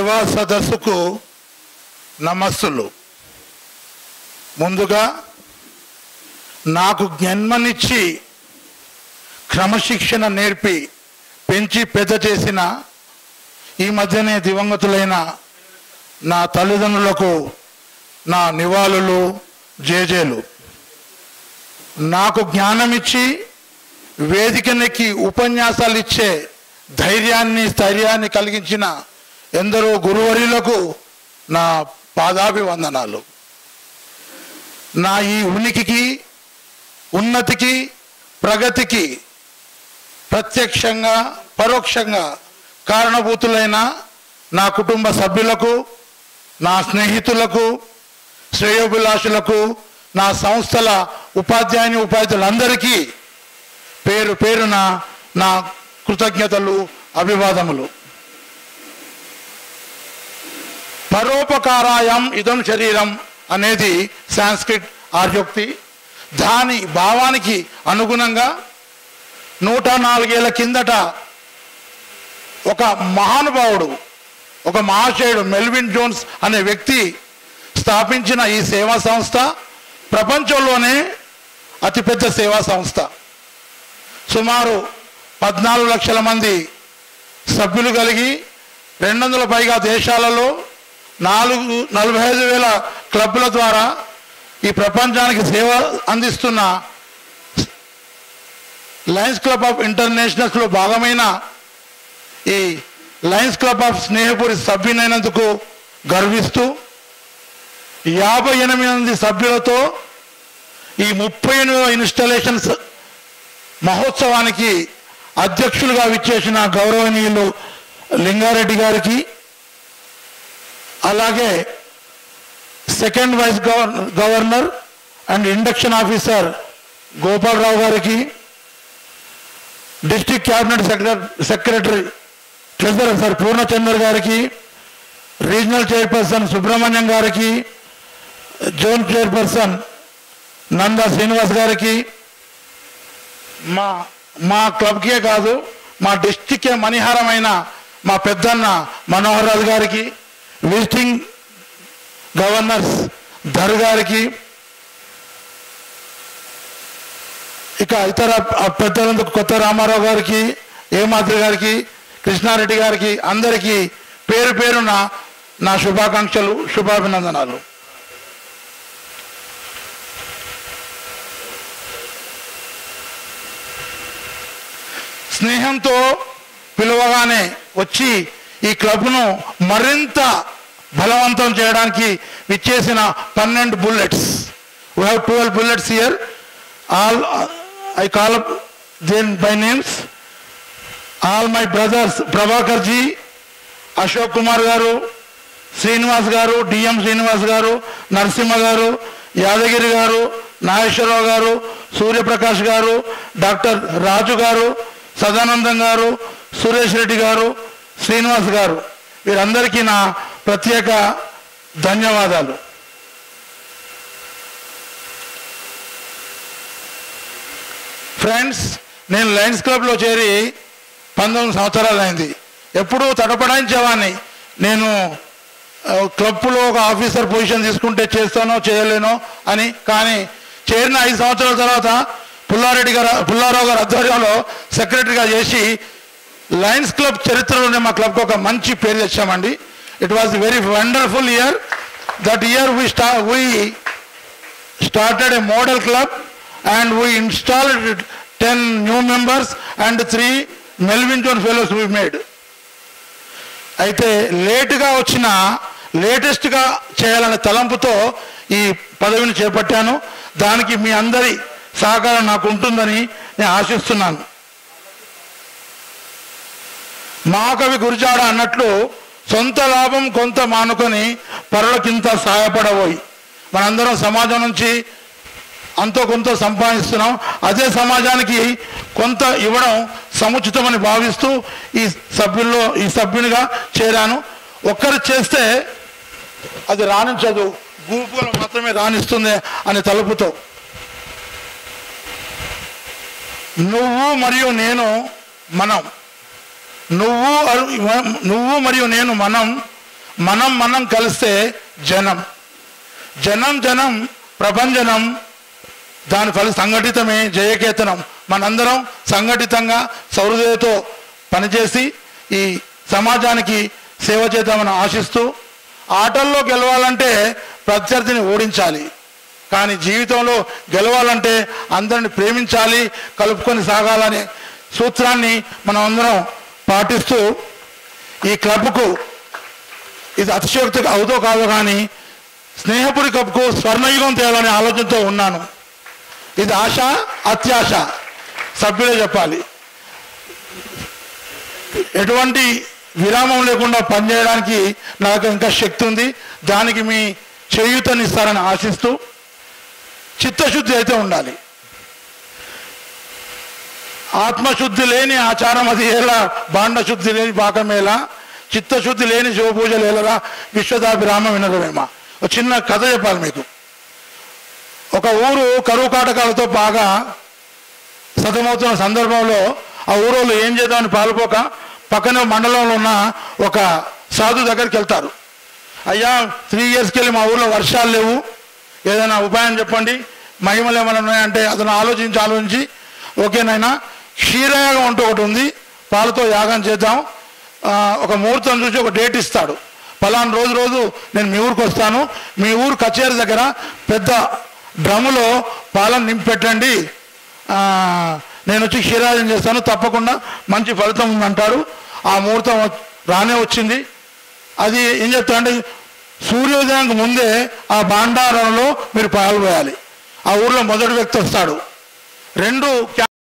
సేవా సదస్సుకు నమస్సులు ముందుగా నాకు జన్మనిచ్చి క్రమశిక్షణ నేర్పి పెంచి పెద్ద చేసిన ఈ మధ్యనే దివంగతులైన నా తల్లిదండ్రులకు నా నివాళులు జేజేలు నాకు జ్ఞానమిచ్చి వేదికనెక్కి ఉపన్యాసాలు ఇచ్చే ధైర్యాన్ని స్థైర్యాన్ని కలిగించిన ఎందరో గురువరులకు నా పాదాభివందనాలు నా ఈ ఉనికికి ఉన్నతికి ప్రగతికి ప్రత్యక్షంగా పరోక్షంగా కారణభూతులైన నా కుటుంబ సభ్యులకు నా స్నేహితులకు శ్రేయోభిలాషులకు నా సంస్థల ఉపాధ్యాయుని ఉపాధ్యాయులందరికీ పేరు పేరున నా కృతజ్ఞతలు అభివాదములు పరోపకారాయం ఇదం శరీరం అనేది సాంస్క్రిట్ ఆర్యోక్తి దాని భావానికి అనుగుణంగా నూట నాలుగేళ్ల కిందట ఒక మహానుభావుడు ఒక మహాశయుడు మెల్విన్ జోన్స్ అనే వ్యక్తి స్థాపించిన ఈ సేవా సంస్థ ప్రపంచంలోనే అతిపెద్ద సేవా సంస్థ సుమారు పద్నాలుగు లక్షల మంది సభ్యులు కలిగి రెండు వందల పైగా దేశాలలో నాలుగు నలభై ఐదు వేల క్లబ్ల ద్వారా ఈ ప్రపంచానికి సేవ అందిస్తున్న లయన్స్ క్లబ్ ఆఫ్ ఇంటర్నేషనల్స్లో భాగమైన ఈ లయన్స్ క్లబ్ ఆఫ్ స్నేహపురి సభ్యునైనందుకు గర్విస్తూ యాభై ఎనిమిది మంది సభ్యులతో ఈ ముప్పై ఎనిమిదవ ఇన్స్టాలేషన్స్ మహోత్సవానికి అధ్యక్షులుగా విచ్చేసిన గౌరవనీయులు లింగారెడ్డి గారికి అలాగే second vice govern governor and induction officer Gopalarao గారికి district cabinet secretary secretary treasurer sir Purnachander గారికి రీజనల్ చైర్పర్సన్ సుబ్రహ్మణ్యం గారికి జోన్ చైర్పర్సన్ నందా శ్రీనివాస్ గారికి మా మా క్లబ్కే కాదు మా డిస్టిక్కే మణిహారమైన మా పెద్దన్న మనోహర్ రాజు గారికి విజిటింగ్ గవర్నర్స్ ధర్ గారికి ఇక ఇతర పెద్దలందుకు కొత్త రామారావు గారికి ఏమాద్రి గారికి కృష్ణారెడ్డి గారికి అందరికీ పేరు పేరున నా శుభాకాంక్షలు శుభాభినందనాలు స్నేహంతో పిలువగానే వచ్చి ఈ క్లబ్ను మరింత బలవంతం చేయడానికి విచ్చేసిన పన్నెండు bullets we have twelve bullets here all I call then by names all my brothers Prabhakar ji Ashok Kumar గారు శ్రీనివాస్ గారు డిఎం శ్రీనివాస్ గారు నరసింహ గారు యాదగిరి గారు నాగేశ్వరరావు గారు సూర్యప్రకాష్ గారు డాక్టర్ రాజు గారు సదానందం గారు సురేష్ రెడ్డి గారు శ్రీనివాస్ గారు వీరందరికీ నా ప్రత్యేక ధన్యవాదాలు ఫ్రెండ్స్ నేను లయన్స్ క్లబ్లో చేరి పంతొమ్మిది సంవత్సరాలు అయింది ఎప్పుడూ తడపడాయించేవాడిని నేను ఆ, క్లబ్లో ఒక ఆఫీసర్ పొజిషన్ తీసుకుంటే చేస్తానో చేయలేనో అని కానీ చేరిన ఐదు సంవత్సరాల తర్వాత పుల్లారెడ్డి గారు పుల్లారావు గారు ఆధ్వర్యంలో సెక్రటరీగా చేసి లయన్స్ క్లబ్ చరిత్రలోనే మా క్లబ్కి ఒక మంచి పేరు తెచ్చామండి it was very wonderful year that year we sta we started a model club and we installed 10 new members and three Melvin John fellows we made. అయితే లేటుగా వచ్చిన లేటెస్ట్గా చేయాలనే తలంపుతో ఈ పదవిని చేపట్టాను దానికి మీ అందరి సహకారం నాకు ఉంటుందని నేను ఆశిస్తున్నాను మహాకవి గురిజాడ అన్నట్లు సొంత లాభం కొంత మానుకొని పరులకింత సహాయపడబోయి మనందరం సమాజం నుంచి అంతో కొంత సంపాదిస్తున్నాం అదే సమాజానికి కొంత ఇవ్వడం సముచితమని భావిస్తూ ఈ సభ్యుల్లో ఈ సభ్యునిగా చేరాను ఒక్కరు చేస్తే అది రాణించదు గుంపులు మాత్రమే రాణిస్తుంది అనే తలుపుతో నువ్వు మరియు నేను మనం నువ్వు అరు- నువ్వు మరియు నేను మనం మనం మనం కలిస్తే జనం జనం జనం ప్రపంచనం దాని ఫలి సంఘటితమే జయకేతనం మనందరం సంఘటితంగా సౌహృదయతో పనిచేసి ఈ సమాజానికి సేవ చేద్దామని ఆశిస్తూ ఆటల్లో గెలవాలంటే ప్రత్యర్థిని ఓడించాలి కానీ జీవితంలో గెలవాలంటే అందరిని ప్రేమించాలి కలుపుకొని సాగాలనే సూత్రాన్ని మనం అందరం పాటిస్తూ ఈ క్లబ్కు ఇది అతిశయోక్తి అవుతో కాదు కానీ స్నేహపురి కప్కు స్వర్ణయుగం తేవాలనే ఆలోచనతో ఉన్నాను ఇది ఆశ అత్యాశ సభ్యులే చెప్పాలి ఎటువంటి విరామం లేకుండా పనిచేయడానికి నాకు ఇంకా శక్తి ఉంది దానికి మీ చేయూతనిస్తారని ఆశిస్తూ చిత్తశుద్ధి అయితే ఉండాలి ఆత్మశుద్ధి లేని ఆచారం అది ఎలా బాండశుద్ధి లేని పాకమేలా చిత్తశుద్ధి లేని శివపూజలు ఏలరా విశ్వదాభిరామ వినరమేమ ఒక చిన్న కథ చెప్పాలి మీకు ఒక ఊరు కరువు కాటకాలతో బాగా సతమవుతున్న సందర్భంలో ఆ ఊరోళ్ళు ఏం చేద్దామని పాల్పోక పక్కనే మండలంలో ఉన్న ఒక సాధు దగ్గరికి వెళ్తారు అయ్యా త్రీ ఇయర్స్కి వెళ్ళి మా ఊర్లో వర్షాలు లేవు ఏదైనా ఉపాయం చెప్పండి మహిమలు ఏమైనా ఉన్నాయంటే అతను ఆలోచించి ఆలోచించి ఓకేనైనా క్షీరయాగం అంటూ ఒకటి ఉంది పాలతో యాగం చేద్దాం ఆ, ఒక ముహూర్తం చూసి ఒక డేట్ ఇస్తాడు పలానా రోజు రోజు నేను మీ ఊరికి వస్తాను మీ ఊరు కచేరీ దగ్గర పెద్ద డ్రమ్ములో పాలను నింపి పెట్టండి ఆ, నేను వచ్చి క్షీరాజం చేస్తాను తప్పకుండా మంచి ఫలితం ఉందంటాడు ఆ ముహూర్తం వ- రానే వచ్చింది అది ఏం చెప్తా అంటే సూర్యోదయానికి ముందే ఆ భాండారంలో మీరు పాల్గొయాలి ఆ ఊర్లో మొదటి వ్యక్తి వస్తాడు రెండు